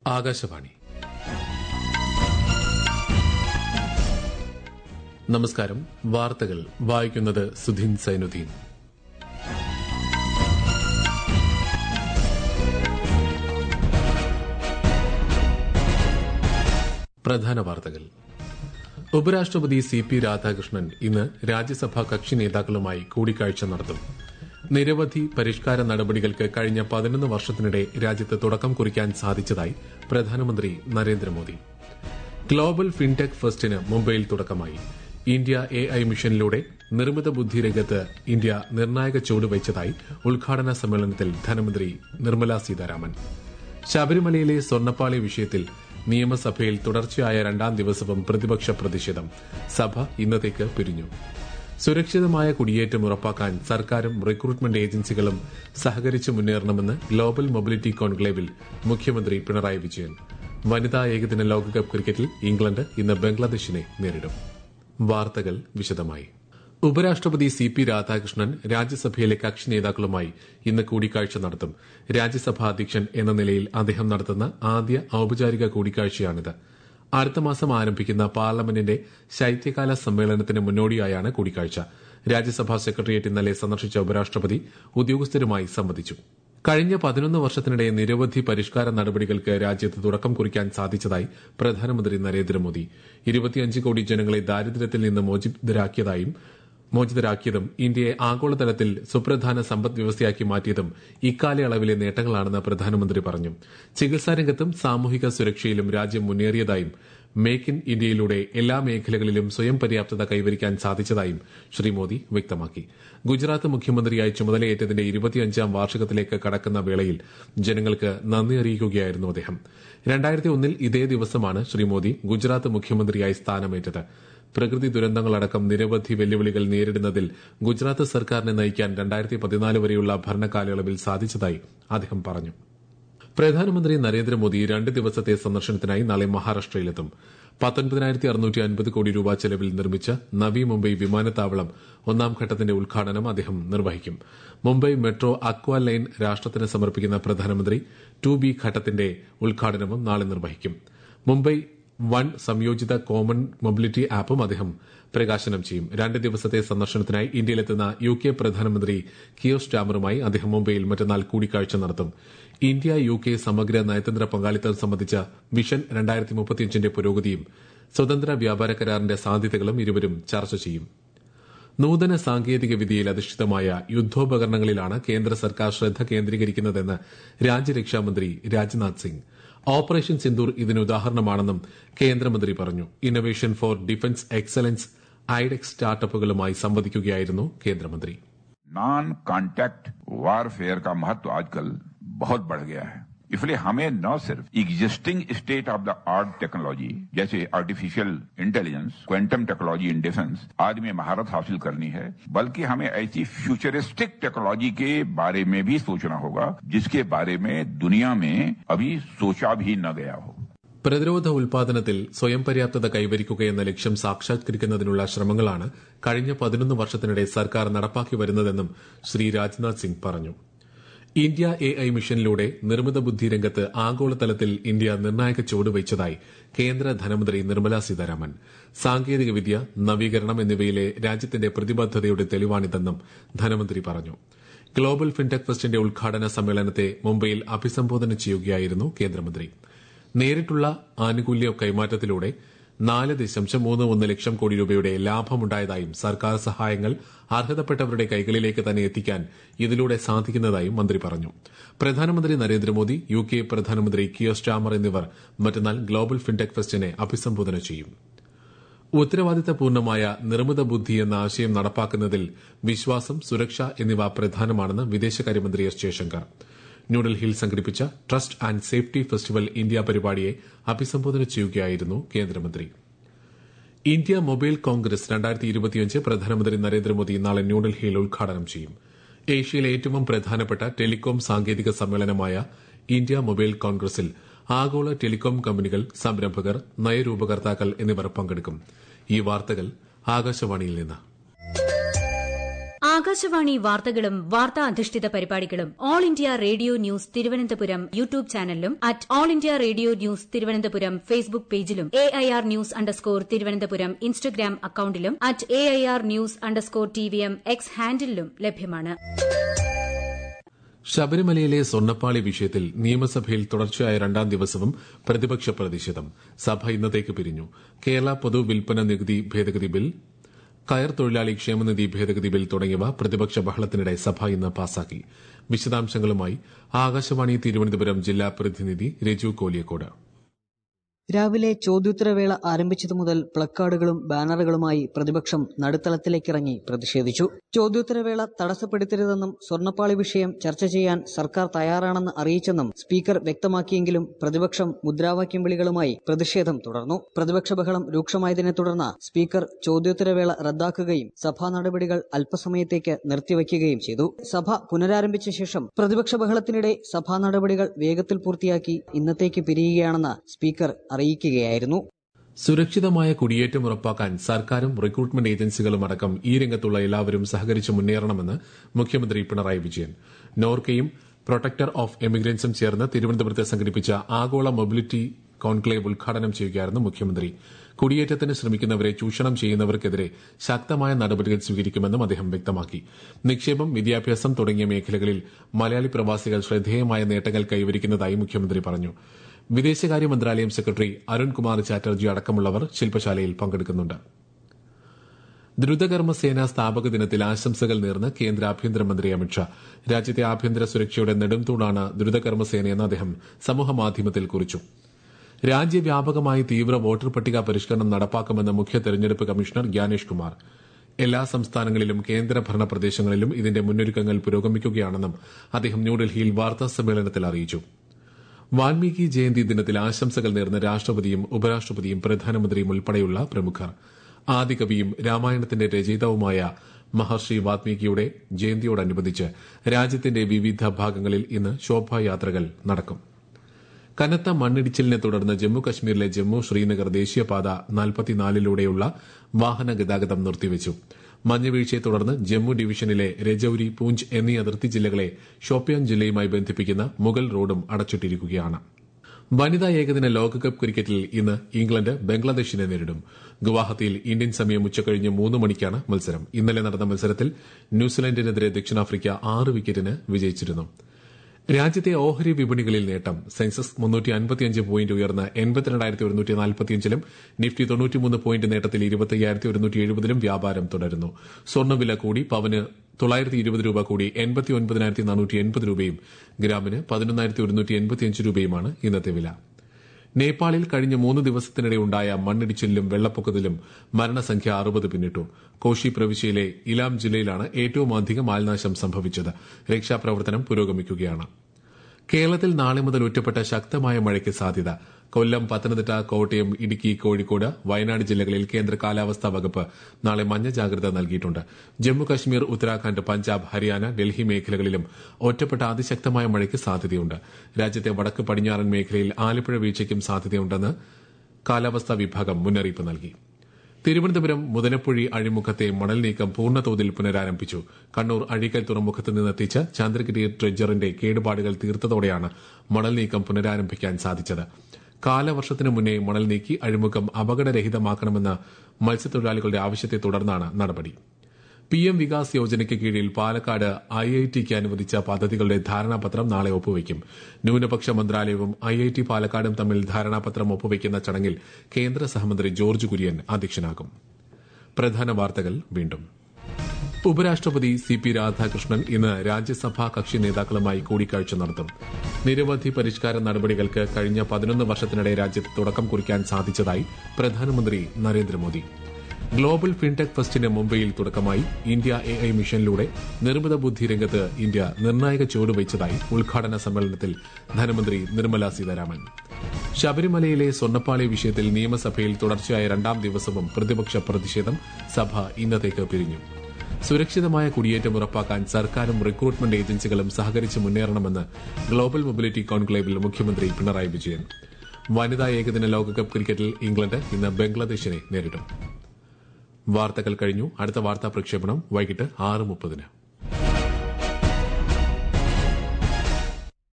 ആകാശവാണി നമസ്കാരം വാർത്തകൾ വായിക്കുന്നത് സുധീൻ സൈനുദ്ദീൻ പ്രധാന വാർത്തകൾ ഉപരാഷ്ട്രപതി സി പി രാധാകൃഷ്ണൻ ഇന്ന് രാജ്യസഭാ കക്ഷി നേതാക്കളുമായി കൂടിക്കാഴ്ച നടത്തും നിരവധി പരിഷ്കാര നടപടികൾക്ക് കഴിഞ്ഞ പതിനൊന്ന് വർഷത്തിനിടെ രാജ്യത്ത് തുടക്കം കുറിക്കാൻ സാധിച്ചതായി പ്രധാനമന്ത്രി നരേന്ദ്രമോദി ഗ്ലോബൽ ഫിൻടെക് ഫെസ്റ്റിന് മുംബൈയിൽ തുടക്കമായി ഇന്ത്യ എ ഐ മിഷനിലൂടെ നിർമ്മിത ബുദ്ധി രംഗത്ത് ഇന്ത്യ നിർണായക ചുവടുവയ്ച്ചതായി ഉദ്ഘാടന സമ്മേളനത്തിൽ ധനമന്ത്രി നിർമ്മല സീതാരാമൻ ശബരിമലയിലെ സ്വർണ്ണപ്പാളി വിഷയത്തിൽ നിയമസഭയിൽ തുടർച്ചയായ രണ്ടാം ദിവസവും പ്രതിപക്ഷ പ്രതിഷേധം സഭ ഇന്നത്തേക്ക് പിരിഞ്ഞു സുരക്ഷിതമായ കുടിയേറ്റം ഉറപ്പാക്കാൻ സർക്കാരും റിക്രൂട്ട്മെന്റ് ഏജൻസികളും സഹകരിച്ച് മുന്നേറണമെന്ന് ഗ്ലോബൽ മൊബിലിറ്റി കോൺക്ലേവിൽ മുഖ്യമന്ത്രി പിണറായി വിജയൻ വനിതാ ഏകദിന ലോകകപ്പ് ക്രിക്കറ്റിൽ ഇംഗ്ലണ്ട് ഇന്ന് ബംഗ്ലാദേശിനെ നേരിടും വാർത്തകൾ വിശദമായി ഉപരാഷ്ട്രപതി സി പി രാധാകൃഷ്ണൻ രാജ്യസഭയിലെ കക്ഷി നേതാക്കളുമായി ഇന്ന് കൂടിക്കാഴ്ച നടത്തും രാജ്യസഭാ അധ്യക്ഷൻ എന്ന നിലയിൽ അദ്ദേഹം നടത്തുന്ന ആദ്യ ഔപചാരിക കൂടിക്കാഴ്ചയാണിത് അടുത്ത മാസം ആരംഭിക്കുന്ന പാർലമെന്റിന്റെ ശൈത്യകാല സമ്മേളനത്തിന് മുന്നോടിയായാണ് കൂടിക്കാഴ്ച രാജ്യസഭാ സെക്രട്ടേറിയറ്റ് ഇന്നലെ സന്ദർശിച്ച ഉപരാഷ്ട്രപതി ഉദ്യോഗസ്ഥരുമായി സംവദിച്ചു കഴിഞ്ഞ പതിനൊന്ന് വർഷത്തിനിടെ നിരവധി പരിഷ്കാര നടപടികൾക്ക് രാജ്യത്ത് തുടക്കം കുറിക്കാൻ സാധിച്ചതായി പ്രധാനമന്ത്രി നരേന്ദ്രമോദി ഇരുപത്തിയഞ്ച് കോടി ജനങ്ങളെ ദാരിദ്ര്യത്തിൽ നിന്ന് മോചിതരാക്കിയതായും മോചിതരാക്കിയതും ഇന്ത്യയെ ആഗോളതലത്തിൽ സുപ്രധാന സമ്പദ് വ്യവസ്ഥയാക്കി മാറ്റിയതും ഇക്കാലയളവിലെ നേട്ടങ്ങളാണെന്ന് പ്രധാനമന്ത്രി പറഞ്ഞു ചികിത്സാരംഗത്തും സാമൂഹിക സുരക്ഷയിലും രാജ്യം മുന്നേറിയതായും മേക്ക് ഇൻ ഇന്ത്യയിലൂടെ എല്ലാ മേഖലകളിലും സ്വയം പര്യാപ്തത കൈവരിക്കാൻ സാധിച്ചതായും ശ്രീ മോദി വ്യക്തമാക്കി ഗുജറാത്ത് മുഖ്യമന്ത്രിയായി ചുമതലയേറ്റതിന്റെ ഇരുപത്തിയഞ്ചാം വാർഷികത്തിലേക്ക് കടക്കുന്ന വേളയിൽ ജനങ്ങൾക്ക് നന്ദി അറിയിക്കുകയായിരുന്നു അദ്ദേഹം രണ്ടായിരത്തി ഒന്നിൽ ഇതേ ദിവസമാണ് ശ്രീ മോദി ഗുജറാത്ത് മുഖ്യമന്ത്രിയായി സ്ഥാനമേറ്റത് പ്രകൃതി ദുരന്തങ്ങളടക്കം നിരവധി വെല്ലുവിളികൾ നേരിടുന്നതിൽ ഗുജറാത്ത് സർക്കാരിനെ നയിക്കാൻ രണ്ടായിരത്തി പതിനാല് വരെയുള്ള ഭരണകാലയളവിൽ സാധിച്ചതായി അദ്ദേഹം പറഞ്ഞു പ്രധാനമന്ത്രി നരേന്ദ്രമോദി രണ്ട് ദിവസത്തെ സന്ദർശനത്തിനായി നാളെ മഹാരാഷ്ട്രയിലെത്തും പത്തൊൻപതിനായിരത്തി അറുന്നൂറ്റി അൻപത് കോടി രൂപ ചെലവിൽ നിർമ്മിച്ച നവി മുംബൈ വിമാനത്താവളം ഒന്നാം ഘട്ടത്തിന്റെ ഉദ്ഘാടനം അദ്ദേഹം നിർവഹിക്കും മുംബൈ മെട്രോ അക്വ ലൈൻ രാഷ്ട്രത്തിന് സമർപ്പിക്കുന്ന പ്രധാനമന്ത്രി ടു ബി ഘട്ടത്തിന്റെ ഉദ്ഘാടനവും നാളെ നിർവഹിക്കും മുംബൈ വൺ സംയോജിത കോമൺ മൊബിലിറ്റി ആപ്പും അദ്ദേഹം പ്രകാശനം ചെയ്യും രണ്ട് ദിവസത്തെ സന്ദർശനത്തിനായി ഇന്ത്യയിലെത്തുന്ന യു കെ പ്രധാനമന്ത്രി കിയോ സ്റ്റാമറുമായി അദ്ദേഹം മുംബൈയിൽ മറ്റന്നാൾ കൂടിക്കാഴ്ച നടത്തും ഇന്ത്യ യു കെ സമഗ്ര നയതന്ത്ര പങ്കാളിത്തം സംബന്ധിച്ച വിഷൻ രണ്ടായിരത്തി മുപ്പത്തിയഞ്ചിന്റെ പുരോഗതിയും സ്വതന്ത്ര വ്യാപാര കരാറിന്റെ സാധ്യതകളും ഇരുവരും ചർച്ച ചെയ്യും നൂതന സാങ്കേതിക വിദ്യയിൽ അധിഷ്ഠിതമായ യുദ്ധോപകരണങ്ങളിലാണ് കേന്ദ്ര സർക്കാർ ശ്രദ്ധ കേന്ദ്രീകരിക്കുന്നതെന്ന് രാജ്യരക്ഷാമന്ത്രി രാജ്നാഥ് സിംഗ് ഓപ്പറേഷൻ സിന്ദൂർ ഇതിന് ഉദാഹരണമാണെന്നും കേന്ദ്രമന്ത്രി പറഞ്ഞു innovation for defence excellence iDEX സ്റ്റാർട്ടപ്പുകളുമായി സംവദിക്കുകയായിരുന്നു കേന്ദ്രമന്ത്രി नॉन कॉन्टैक्ट वारफेयर का महत्व आजकल बहुत बढ़ गया है इसलिए हमें न सिर्फ existing state of the art technology जैसे artificial intelligence quantum technology in defence आदि में महारत हासिल करनी है बल्कि हमें ऐसी फ्यूचरिस्टिक टेक्नोलॉजी के बारे में भी सोचना होगा जिसके बारे में दुनिया में अभी सोचा भी न गया हो പ്രതിരോധ ഉൽപാദനത്തിൽ സ്വയം പര്യാപ്തത കൈവരിക്കുകയെന്ന ലക്ഷ്യം സാക്ഷാത്കരിക്കുന്നതിനുള്ള ശ്രമങ്ങളാണ് കഴിഞ്ഞ പതിനൊന്ന് വർഷത്തിനിടെ സർക്കാർ നടപ്പാക്കി വരുന്നതെന്നും ശ്രീ രാജ്നാഥ് സിംഗ് പറഞ്ഞു ഇന്ത്യ എ ഐ മിഷനിലൂടെ നിർമ്മിത ബുദ്ധി രംഗത്ത് ആഗോളതലത്തിൽ ഇന്ത്യ നിർണായക ചുവടുവയ്ച്ചതായി കേന്ദ്ര ധനമന്ത്രി നിർമ്മല സീതാരാമൻ സാങ്കേതികവിദ്യ നവീകരണം എന്നിവയിലെ രാജ്യത്തിന്റെ പ്രതിബദ്ധതയുടെ തെളിവാണിതെന്നും ധനമന്ത്രി പറഞ്ഞു ഗ്ലോബൽ ഫിൻടെക് ഫെസ്റ്റിന്റെ ഉദ്ഘാടന സമ്മേളനത്തെ മുംബൈയിൽ അഭിസംബോധന ചെയ്യുകയായിരുന്നു കേന്ദ്രമന്ത്രി നേരിട്ടുള്ള ആനുകൂല്യ കൈമാറ്റത്തിലൂടെ നാല് ദശാംശം മൂന്ന് ഒന്ന് ലക്ഷം കോടി രൂപയുടെ ലാഭമുണ്ടായതായും സർക്കാർ സഹായങ്ങൾ അർഹതപ്പെട്ടവരുടെ കൈകളിലേക്ക് തന്നെ എത്തിക്കാൻ ഇതിലൂടെ സാധിക്കുന്നതായും മന്ത്രി പറഞ്ഞു പ്രധാനമന്ത്രി നരേന്ദ്രമോദി യു കെ പ്രധാനമന്ത്രി കിയോ സ്റ്റാമർ എന്നിവർ മറ്റന്നാൾ ഗ്ലോബൽ ഫിൻടെക് ഫെസ്റ്റിനെ അഭിസംബോധന ചെയ്യും ഉത്തരവാദിത്തപൂർണമായ നിർമ്മിത ബുദ്ധി എന്ന ആശയം നടപ്പാക്കുന്നതിൽ വിശ്വാസം സുരക്ഷ എന്നിവ പ്രധാനമാണെന്ന് വിദേശകാര്യമന്ത്രി എസ് ജയശങ്കർ ന്യൂഡൽഹിയിൽ സംഘടിപ്പിച്ച trust and safety festival India പരിപാടിയെ അഭിസംബോധന ചെയ്യുകയായിരുന്നു കേന്ദ്രമന്ത്രി ഇന്ത്യ മൊബൈൽ കോൺഗ്രസ് രണ്ടായിരത്തി ഇരുപത്തിയഞ്ച് പ്രധാനമന്ത്രി നരേന്ദ്രമോദി നാളെ ന്യൂഡൽഹിയിൽ ഉദ്ഘാടനം ചെയ്യും ഏഷ്യയിലെ ഏറ്റവും പ്രധാനപ്പെട്ട ടെലികോം സാങ്കേതിക സമ്മേളനമായ ഇന്ത്യ മൊബൈൽ കോൺഗ്രസിൽ ആഗോള ടെലികോം കമ്പനികൾ സംരംഭകർ നയരൂപകർത്താക്കൾ എന്നിവർ പങ്കെടുക്കും ഈ വാർത്തകൾ ആകാശവാണിയിൽ നിന്ന് ആകാശവാണി വാർത്തകളും വാർത്താ അധിഷ്ഠിത പരിപാടികളും All India Radio News Thiruvananthapuram YouTube ചാനലിലും at All India Radio News Thiruvananthapuram Facebook പേജിലും A I R news underscore Thiruvananthapuram Instagram അക്കൌണ്ടിലും at A I R news underscore T V M X ഹാൻഡിലും ലഭ്യമാണ് ശബരിമലയിലെ സ്വർണ്ണപ്പാളി വിഷയത്തിൽ നിയമസഭയിൽ തുടർച്ചയായ രണ്ടാം ദിവസവും പ്രതിപക്ഷ പ്രതിഷേധം സഭ ഇന്നത്തേക്ക് പിരിഞ്ഞു കേരള പൊതു വിൽപ്പന നികുതി ഭേദഗതി ബിൽ കയർ തൊഴിലാളി ക്ഷേമനിധി ഭേദഗതി ബിൽ തുടങ്ങിയവ പ്രതിപക്ഷ ബഹളത്തിനിടെ സഭ ഇന്ന് പാസാക്കി വിശദാംശങ്ങളുമായി ആകാശവാണി തിരുവനന്തപുരം ജില്ലാ പ്രതിനിധി രജു കോലിയക്കോട് രാവിലെ ചോദ്യോത്തരവേള ആരംഭിച്ചതു മുതൽ പ്ലക്കാർഡുകളും ബാനറുകളുമായി പ്രതിപക്ഷം നടുത്തളത്തിലേക്കിറങ്ങി പ്രതിഷേധിച്ചു ചോദ്യോത്തരവേള തടസ്സപ്പെടുത്തരുതെന്നും സ്വർണ്ണപ്പാളി വിഷയം ചർച്ച ചെയ്യാൻ സർക്കാർ തയ്യാറാണെന്ന് അറിയിച്ചെന്നും സ്പീക്കർ വ്യക്തമാക്കിയെങ്കിലും പ്രതിപക്ഷം മുദ്രാവാക്യം വിളികളുമായി പ്രതിഷേധം തുടർന്നു പ്രതിപക്ഷ ബഹളം രൂക്ഷമായതിനെ തുടർന്ന് സ്പീക്കർ ചോദ്യോത്തരവേള റദ്ദാക്കുകയും സഭാ നടപടികൾ അല്പസമയത്തേക്ക് നിർത്തിവയ്ക്കുകയും ചെയ്തു സഭ പുനരാരംഭിച്ച ശേഷം പ്രതിപക്ഷ ബഹളത്തിനിടെ സഭാ നടപടികൾ വേഗത്തിൽ പൂർത്തിയാക്കി ഇന്നത്തേക്ക് പിരിയുകയാണെന്ന് സ്പീക്കർ അറിയിക്കുകയായിരുന്നു സുരക്ഷിതമായ കുടിയേറ്റം ഉറപ്പാക്കാൻ സർക്കാരും റിക്രൂട്ട്മെന്റ് ഏജൻസികളും അടക്കം ഈ രംഗത്തുള്ള എല്ലാവരും സഹകരിച്ച് മുന്നേറണമെന്ന് മുഖ്യമന്ത്രി പിണറായി വിജയൻ നോർക്കയും പ്രൊട്ടക്ടർ ഓഫ് എമിഗ്രൻസും ചേർന്ന് തിരുവനന്തപുരത്ത് സംഘടിപ്പിച്ച ആഗോള മൊബിലിറ്റി കോൺക്ലേവ് ഉദ്ഘാടനം ചെയ്യുകയായിരുന്നു മുഖ്യമന്ത്രി കുടിയേറ്റത്തിന് ശ്രമിക്കുന്നവരെ ചൂഷണം ചെയ്യുന്നവർക്കെതിരെ ശക്തമായ നടപടികൾ സ്വീകരിക്കുമെന്നും അദ്ദേഹം വ്യക്തമാക്കി നിക്ഷേപം വിദ്യാഭ്യാസം തുടങ്ങിയ മേഖലകളിൽ മലയാളി പ്രവാസികൾ ശ്രദ്ധേയമായ നേട്ടങ്ങൾ കൈവരിക്കുന്നതായി മുഖ്യമന്ത്രി പറഞ്ഞു വിദേശകാര്യ മന്ത്രാലയം സെക്രട്ടറി അരുൺകുമാർ ചാറ്റർജി അടക്കമുള്ളവർ ശില്പശാലയിൽ പങ്കെടുക്കുന്നുണ്ട് ദ്രുതകർമ്മ സേന സ്ഥാപക ദിനത്തിൽ ആശംസകൾ നേർന്ന് കേന്ദ്ര ആഭ്യന്തരമന്ത്രി അമിത്ഷാ രാജ്യത്തെ ആഭ്യന്തര സുരക്ഷയുടെ നെടുംതൂണാണ് ദ്രുതകർമ്മ സേനയെന്ന് അദ്ദേഹം സമൂഹമാധ്യമത്തിൽ കുറിച്ചു രാജ്യവ്യാപകമായി തീവ്ര വോട്ടർ പട്ടിക പരിഷ്കരണം നടപ്പാക്കുമെന്ന് മുഖ്യ തെരഞ്ഞെടുപ്പ് കമ്മീഷണർ ഗ്യാനേഷ് കുമാർ എല്ലാ സംസ്ഥാനങ്ങളിലും കേന്ദ്രഭരണ പ്രദേശങ്ങളിലും ഇതിന്റെ മുന്നൊരുക്കങ്ങൾ പുരോഗമിക്കുകയാണെന്നും അദ്ദേഹം ന്യൂഡൽഹിയിൽ വാർത്താ സമ്മേളനത്തിൽ അറിയിച്ചു വാൽമീകി ജയന്തി ദിനത്തിൽ ആശംസകൾ നേർന്ന രാഷ്ട്രപതിയും ഉപരാഷ്ട്രപതിയും പ്രധാനമന്ത്രിയും ഉൾപ്പെടെയുള്ള പ്രമുഖർ ആദികവിയും രാമായണത്തിന്റെ രചയിതാവുമായ മഹർഷി വാൽമീകിയുടെ ജയന്തിയോടനുബന്ധിച്ച് രാജ്യത്തിന്റെ വിവിധ ഭാഗങ്ങളിൽ ഇന്ന് ശോഭായാത്രകൾ നടക്കും കനത്ത മണ്ണിടിച്ചിലിനെ തുടർന്ന് ജമ്മു കശ്മീരിലെ ജമ്മു ശ്രീനഗർ ദേശീയപാത നാൽപ്പത്തിനാലിലൂടെയുള്ള വാഹന ഗതാഗതം നിർത്തിവച്ചു മഞ്ഞുവീഴ്ചയെ തുടർന്ന് ജമ്മു ഡിവിഷനിലെ രജൌരി പൂഞ്ച് എന്നീ അതിർത്തി ജില്ലകളെ ഷോപ്പിയാൻ ജില്ലയുമായി ബന്ധിപ്പിക്കുന്ന മുഗൾ റോഡും അടച്ചിട്ടിരിക്കുകയാണ് വനിതാ ഏകദിന ലോകകപ്പ് ക്രിക്കറ്റിൽ ഇന്ന് ഇംഗ്ലണ്ട് ബംഗ്ലാദേശിനെ നേരിടും ഗുവാഹത്തിയിൽ ഇന്ത്യൻ സമയം ഉച്ചകഴിഞ്ഞ് മൂന്ന് മണിക്കാണ് മത്സരം ഇന്നലെ നടന്ന മത്സരത്തിൽ ന്യൂസിലൻഡിനെതിരെ ദക്ഷിണാഫ്രിക്ക ആറ് വിക്കറ്റിന് വിജയിച്ചിരുന്നു രാജ്യത്തെ ഓഹരി വിപണികളിൽ നേട്ടം സെൻസസ് മുന്നൂറ്റി അൻപത്തിയഞ്ച് പോയിന്റ് ഉയർന്ന് എൺപത്തിരണ്ടായിരത്തി ഒരുന്നൂറ്റി നാൽപ്പത്തിയഞ്ചിലും നിഫ്റ്റി തൊണ്ണൂറ്റിമൂന്ന് പോയിന്റ് നേട്ടത്തിൽ ഇരുപത്തയ്യായിരത്തി ഒരുന്നൂറ്റി എഴുപതിലും വ്യാപാരം തുടരുന്നു സ്വർണ്ണവില കൂടി പവന് തൊള്ളായിരത്തി ഇരുപത് രൂപ കൂടി എൺപത്തി ഒൻപതിനായിരത്തി നാനൂറ്റി എൺപത് രൂപയും ഗ്രാമിന് പതിനൊന്നായിരത്തി ഒരുന്നൂറ്റി എൺപത്തിയഞ്ച് രൂപയുമാണ് ഇന്നത്തെ വില നേപ്പാളിൽ കഴിഞ്ഞ മൂന്ന് ദിവസത്തിനിടെ ഉണ്ടായ മണ്ണിടിച്ചിലിലും വെള്ളപ്പൊക്കത്തിലും മരണസംഖ്യ അറുപത് പിന്നിട്ടു കോഷി പ്രവിശ്യയിലെ ഇലാം ജില്ലയിലാണ് ഏറ്റവും അധികം ആൾനാശം സംഭവിച്ചത് രക്ഷാപ്രവർത്തനം പുരോഗമിക്കുകയാണ് കേരളത്തിൽ നാളെ മുതൽ ഒറ്റപ്പെട്ട ശക്തമായ മഴയ്ക്ക് സാധ്യത കൊല്ലം പത്തനംതിട്ട കോട്ടയം ഇടുക്കി കോഴിക്കോട് വയനാട് ജില്ലകളിൽ കേന്ദ്ര കാലാവസ്ഥാ വകുപ്പ് നാളെ മഞ്ഞ ജാഗ്രത നൽകിയിട്ടുണ്ട് ജമ്മു കശ്മീർ ഉത്തരാഖണ്ഡ് പഞ്ചാബ് ഹരിയാന ഡൽഹി മേഖലകളിലും ഒറ്റപ്പെട്ട അതിശക്തമായ മഴയ്ക്ക് സാധ്യതയുണ്ട് രാജ്യത്തെ വടക്ക് പടിഞ്ഞാറൻ മേഖലയിൽ ആലപ്പുഴ വീഴ്ചയ്ക്കും സാധ്യതയുണ്ടെന്ന് കാലാവസ്ഥാ വിഭാഗം മുന്നറിയിപ്പ് നൽകി തിരുവനന്തപുരം മുതലപ്പുഴി അഴിമുഖത്തെ മണൽ നീക്കം പൂർണ്ണതോതിൽ പുനരാരംഭിച്ചു കണ്ണൂർ അഴീക്കൽ തുറമുഖത്ത് നിന്നെത്തിച്ച ചന്ദ്രഗിരി ട്രെജറിന്റെ കേടുപാടുകൾ തീർത്തതോടെയാണ് മണൽ നീക്കം പുനരാരംഭിക്കാൻ സാധിച്ചത് കാലവർഷത്തിനു മുന്നേ മണൽ നീക്കി അഴിമുഖം അപകടരഹിതമാക്കണമെന്ന മത്സ്യത്തൊഴിലാളികളുടെ ആവശ്യത്തെ തുടർന്നാണ് നടപടി പി എം വികാസ് യോജനയ്ക്ക് കീഴിൽ പാലക്കാട് ഐ ഐ ടിക്ക് അനുവദിച്ച പദ്ധതികളുടെ ധാരണാപത്രം നാളെ ഒപ്പുവയ്ക്കും ന്യൂനപക്ഷ മന്ത്രാലയവും ഐ ഐ ടി പാലക്കാടും തമ്മിൽ ധാരണാപത്രം ഒപ്പുവയ്ക്കുന്ന ചടങ്ങിൽ കേന്ദ്ര സഹമന്ത്രി ജോർജ് കുര്യൻ അധ്യക്ഷനാകും പ്രധാന വാർത്തകൾ വീണ്ടും ഉപരാഷ്ട്രപതി സി പി രാധാകൃഷ്ണൻ ഇന്ന് രാജ്യസഭാ കക്ഷി നേതാക്കളുമായി കൂടിക്കാഴ്ച നടത്തും നിരവധി പരിഷ്കാര നടപടികൾക്ക് കഴിഞ്ഞ പതിനൊന്ന് വർഷത്തിനിടെ രാജ്യത്ത് തുടക്കം കുറിക്കാൻ സാധിച്ചതായി പ്രധാനമന്ത്രി നരേന്ദ്രമോദി ഗ്ലോബൽ ഫിൻടെക് ഫെസ്റ്റിന് മുംബൈയിൽ തുടക്കമായി ഇന്ത്യ എ ഐ മിഷനിലൂടെ നിർമ്മിത ബുദ്ധി രംഗത്ത് ഇന്ത്യ നിർണായക ചുവടുവയ്ച്ചതായി ഉദ്ഘാടന സമ്മേളനത്തിൽ ധനമന്ത്രി നിർമ്മല സീതാരാമൻ ശബരിമലയിലെ സ്വർണ്ണപ്പാളി വിഷയത്തിൽ നിയമസഭയിൽ തുടർച്ചയായ രണ്ടാം ദിവസവും പ്രതിപക്ഷ പ്രതിഷേധം സഭ ഇന്നത്തേക്ക് പിരിഞ്ഞു സുരക്ഷിതമായ കുടിയേറ്റം ഉറപ്പാക്കാൻ സർക്കാരും റിക്രൂട്ട്മെന്റ് ഏജൻസികളും സഹകരിച്ച് മുന്നേറണമെന്ന് ഗ്ലോബൽ മൊബിലിറ്റി കോൺക്ലേവിൽ മുഖ്യമന്ത്രി പിണറായി വിജയൻ വനിതാ ഏകദിന ലോകകപ്പ് ക്രിക്കറ്റിൽ ഇംഗ്ലണ്ട് ഇന്ന് ബംഗ്ലാദേശിനെ നേരിടും വാർത്തകൾ കഴിഞ്ഞു അടുത്ത വാർത്താ പ്രക്ഷേപണം വൈകിട്ട് ആറ് മുപ്പതിന്